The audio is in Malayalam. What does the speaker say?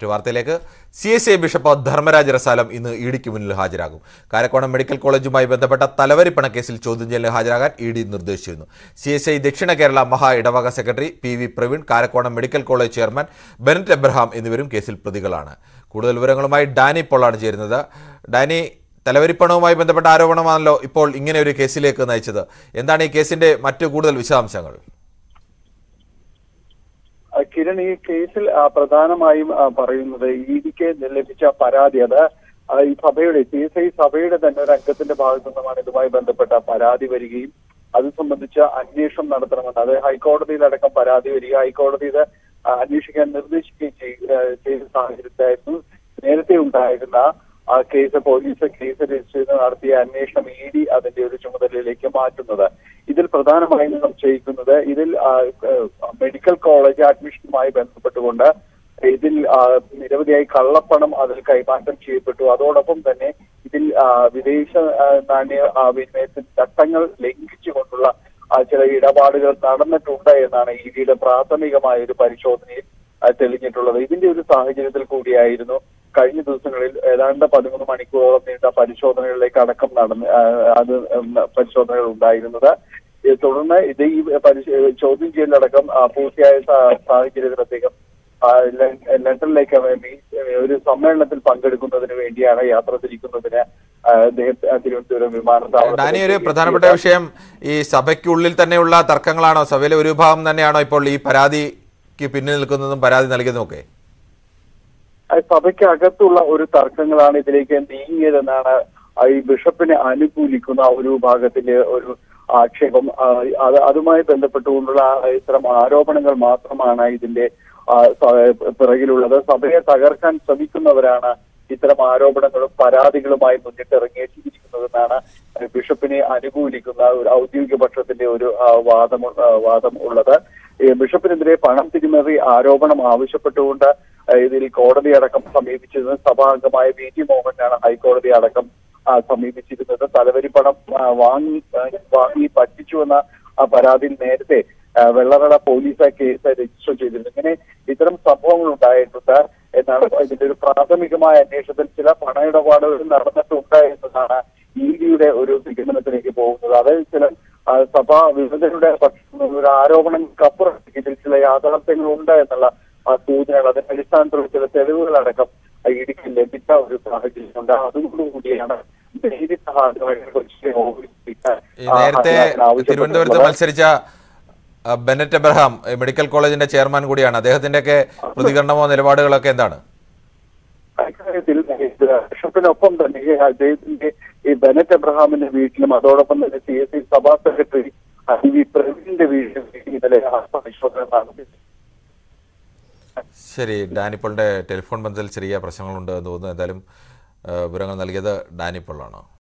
ഒരു വാർത്തയിലേക്ക് C S I bishop Dharmaraj Rasalam ഇന്ന് ഇ ഡിക്ക് മുന്നിൽ ഹാജരാകും കാരക്കോണം മെഡിക്കൽ കോളേജുമായി ബന്ധപ്പെട്ട തലവരിപ്പണ കേസിൽ ചോദ്യം ചെയ്യലിന് ഹാജരാകാൻ ഇ ഡി നിർദ്ദേശിച്ചിരുന്നു സി എസ് ഐ ദക്ഷിണ കേരള മഹാ ഇടവക secretary P V Praveen Karakonam medical college chairman Bennet Abraham എന്നിവരും കേസിൽ പ്രതികളാണ് കൂടുതൽ വിവരങ്ങളുമായി ഡാനി പോളാണ് ചേരുന്നത് ഡാനി തലവരിപ്പണവുമായി ബന്ധപ്പെട്ട ആരോപണമാണല്ലോ ഇപ്പോൾ ഇങ്ങനെ ഒരു കേസിലേക്ക് നയിച്ചത് എന്താണ് ഈ കേസിന്റെ മറ്റു കൂടുതൽ വിശദാംശങ്ങൾ ആ, കിരൺ ഈ കേസിൽ ആ, പ്രധാനമായും ആ, പറയുന്നത് ഇ ഡിക്ക് ലഭിച്ച പരാതി അത് ആ, ഈ സഭയുടെ സി എസ് ഐ സഭയുടെ തന്നെ ഒരു അംഗത്തിന്റെ ഭാഗത്തു നിന്നുമാണ് ഇതുമായി ബന്ധപ്പെട്ട പരാതി വരികയും അത് സംബന്ധിച്ച അന്വേഷണം നടത്തണമെന്ന് അത് ഹൈക്കോടതിയിലടക്കം പരാതി വരിക ഹൈക്കോടതി ഇത് ആ, അന്വേഷിക്കാൻ നിർദ്ദേശിക്കുകയും ചെയ്യ- ആ, ചെയ്ത സാഹചര്യത്തിലായിരുന്നു നേരത്തെ ഉണ്ടായിരുന്ന ആ കേസ് പോലീസ് കേസ് രജിസ്റ്റർ ചെയ്ത് നടത്തിയ അന്വേഷണം ഇ ഡി അതിന്റെ ഒരു ചുമതലയിലേക്ക് മാറ്റുന്നത് ഇതിൽ പ്രധാനമായും സംശയിക്കുന്നത് ഇതിൽ ആ, ഏഹ്, മെഡിക്കൽ കോളേജ് അഡ്മിഷനുമായി ബന്ധപ്പെട്ടുകൊണ്ട് ഇതിൽ ആ, നിരവധിയായി കള്ളപ്പണം അതിൽ കൈമാറ്റം ചെയ്യപ്പെട്ടു അതോടൊപ്പം തന്നെ ഇതിൽ ആ, വിദേശ ആ, നാണ്യ ആ, വിനിമയത്തിൽ ചട്ടങ്ങൾ ലംഘിച്ചുകൊണ്ടുള്ള ആ, ചില ഇടപാടുകൾ നടന്നിട്ടുണ്ട് എന്നാണ് ഇ ഡിയുടെ പ്രാഥമികമായ ഒരു പരിശോധനയിൽ ആ, തെളിഞ്ഞിട്ടുള്ളത് ഇതിന്റെ ഒരു സാഹചര്യത്തിൽ കൂടിയായിരുന്നു കഴിഞ്ഞ ദിവസങ്ങളിൽ ഏതാണ്ട് പതിമൂന്ന് മണിക്കൂറോളം നീണ്ട പരിശോധനകളിലേക്ക് അടക്കം നടന്ന് ആ, അത് ഉം, പരിശോധനകൾ ഉണ്ടായിരുന്നത് ഇത് തുടർന്ന് ഇത് ഈ പരിശ- ചോദ്യം ചെയ്യലടക്കം ആ, പൂർത്തിയായ സാ- സാഹചര്യത്തിൽ അദ്ദേഹം ആ, ല- ലണ്ടനിലേക്ക് വേണ്ടി ഒരു സമ്മേളനത്തിൽ പങ്കെടുക്കുന്നതിന് വേണ്ടിയാണ് യാത്ര തിരിക്കുന്നതിന് ആ, അദ്ദേഹം തിരുവനന്തപുരം ഡാനി ഒരു വിമാനത്താവളത്തിൽ പ്രധാനപ്പെട്ട വിഷയം ഈ സഭയ്ക്കുള്ളിൽ തന്നെയുള്ള തർക്കങ്ങളാണോ സഭയിലെ ഒരു വിഭാഗം തന്നെയാണോ ഇപ്പോൾ ഈ പരാതിക്ക് പിന്നിൽ നിൽക്കുന്നതും പരാതി നൽകിയതും ഒക്കെ ആ സഭയ്ക്കകത്തുള്ള ഒരു തർക്കങ്ങളാണ് ഇതിലേക്ക് നീങ്ങിയതെന്നാണ് ആ ഈ ബിഷപ്പിനെ അനുകൂലിക്കുന്ന ഒരു വിഭാഗത്തിന്റെ ഒരു ആക്ഷേപം ആ, അത് അതുമായി ബന്ധപ്പെട്ടുകൊണ്ടുള്ള ആ ഇത്തരം ആരോപണങ്ങൾ മാത്രമാണ് ഇതിന്റെ ആ, സ- പിറകിലുള്ളത് സഭയെ തകർക്കാൻ ശ്രമിക്കുന്നവരാണ് ഇത്തരം ആരോപണങ്ങളും പരാതികളുമായി മുന്നിട്ടിറങ്ങിയിരിക്കുന്നതെന്നാണ് ബിഷപ്പിനെ അനുകൂലിക്കുന്ന ഒരു ഔദ്യോഗിക പക്ഷത്തിന്റെ ഒരു ആ, വാദം ആ, വാദം ഉള്ളത് ഈ ബിഷപ്പിനെതിരെ പണം തിരിമറി ആരോപണം ആവശ്യപ്പെട്ടുകൊണ്ട് ആ, ഇതിൽ കോടതി അടക്കം സമീപിച്ചിരുന്നത് സഭാംഗമായ വി ടി മോഹനാണ് ഹൈക്കോടതി അടക്കം ആ, സമീപിച്ചിരുന്നത് തലവരി പണം ആ, വാങ്ങി ആ, വാങ്ങി പറ്റിച്ചുവെന്ന ആ പരാതിയിൽ നേരത്തെ ആ, വെള്ളറട പോലീസ് ആ കേസ് രജിസ്റ്റർ ചെയ്തിരുന്നു ഇങ്ങനെ ഇത്തരം സംഭവങ്ങൾ ഉണ്ടായിട്ടുണ്ട് എന്നാണ് ഇതിന്റെ ഒരു പ്രാഥമികമായ അന്വേഷണത്തിൽ ചില പണയിടപാടുകൾ നടന്നിട്ടുണ്ട് എന്നതാണ് ഇ ഡിയുടെ ഒരു നിഗമനത്തിലേക്ക് പോകുന്നത് അത് ചില ആ, സഭാ വിമതരുടെ പക്ഷം ഒരു ആരോപണങ്ങൾക്കപ്പുറം ഇതിൽ ചില യാഥാർത്ഥ്യങ്ങൾ ഉണ്ട് എന്നുള്ള ആ സൂചനകൾ അതിന്റെ അടിസ്ഥാനത്തിലുള്ള ചില തെളിവുകളടക്കം ഇ ഡിക്ക് ലഭിച്ച ഒരു സാഹചര്യമുണ്ട് അതുകൊണ്ടുകൂടിയാണ് നേരിട്ട് ഹാജരായ കൊച്ചിയിലെ ഓഫീസിലേക്ക് ഈ നേരത്തെ ഹാജരാകാൻ തിരുവനന്തപുരത്ത് ആവശ്യപ്പെട്ടിട്ടുള്ളത്. മത്സരിച്ച ആ, ബെനറ്റ് എബ്രഹാം ഈ മെഡിക്കൽ കോളേജിന്റെ ചെയർമാൻ കൂടിയാണ് അദ്ദേഹത്തിന്റെയൊക്കെ പ്രതികരണമോ നിലപാടുകളൊക്കെ എന്താണ് അക്കാര്യത്തിൽ ബിഷപ്പിനൊപ്പം തന്നെ ഈ അദ്ദേഹത്തിന്റെ ഈ ബെനറ്റ് എബ്രഹാമിന്റെ വീട്ടിലും അതോടൊപ്പം തന്നെ സി എസ് ഐ സഭാ സെക്രട്ടറി ഐ വി പ്രവീണിന്റെ വീട്ടിലും ഇന്നലെ ആ പരിശോധന നടത്തി ശരി ഡാനിപ്പോളിന്റെ ടെലിഫോൺ ബന്ധത്തിൽ ചെറിയ പ്രശ്നങ്ങളുണ്ട് എന്ന് തോന്നുന്നു എന്തായാലും ആ, വിവരങ്ങൾ നൽകിയത് ഡാനിപ്പോളാണ്